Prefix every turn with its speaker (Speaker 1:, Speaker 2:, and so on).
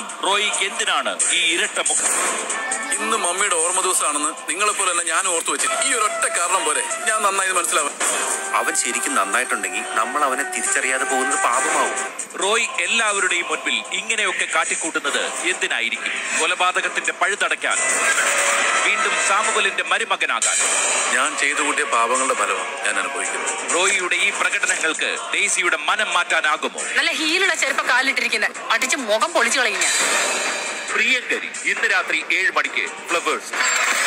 Speaker 1: റോയിക്ക് എന്തിനാണ് ഈ ഇരട്ട മുഖം
Speaker 2: ഇന്ന് മമ്മിയുടെ ഓർമ്മ ദിവസമാണെന്ന് നിങ്ങളെ പോലെ തന്നെ ഞാൻ ഓർത്തു വെച്ചു ഈ ഒരൊറ്റ കാരണം പോലെ ഞാൻ നന്നായി മനസ്സിലാവാൻ
Speaker 3: അവൻ ശരിക്കും നന്നായിട്ടുണ്ടെങ്കിൽ നമ്മൾ അവനെ തിരിച്ചറിയാതെ പോകുന്നത് പാപമാവും
Speaker 1: റോയ് എല്ലാവരുടെയും മുൻപിൽ ഇങ്ങനെയൊക്കെ കാട്ടിക്കൂട്ടുന്നത് എന്തിനായിരിക്കും കൊലപാതകത്തിന്റെ പഴുതടയ്ക്കാൻ വീണ്ടും സാമുവലിന്റെ മരുമകനാകാൻ
Speaker 2: ഞാൻ ചെയ്തു കൂട്ടിയ പാപങ്ങളുടെ ഫലമാണ് ഞാൻ അനുഭവിക്കുന്നത്
Speaker 1: റോയിയുടെ ഈ പ്രകടനങ്ങൾക്ക് ഡെയ്സിയുടെ മനം മാറ്റാനാകുമോ
Speaker 4: നല്ല ഹീലുള്ള ചെരുപ്പ കാലിട്ടിരിക്കുന്നത് അടിച്ച് മുഖം പൊളിച്ചു കളയും ഞാൻ
Speaker 1: പ്രിയങ്കരി ഇന്ന് രാത്രി ഏഴ് മണിക്ക് ഫ്ലവേഴ്സ്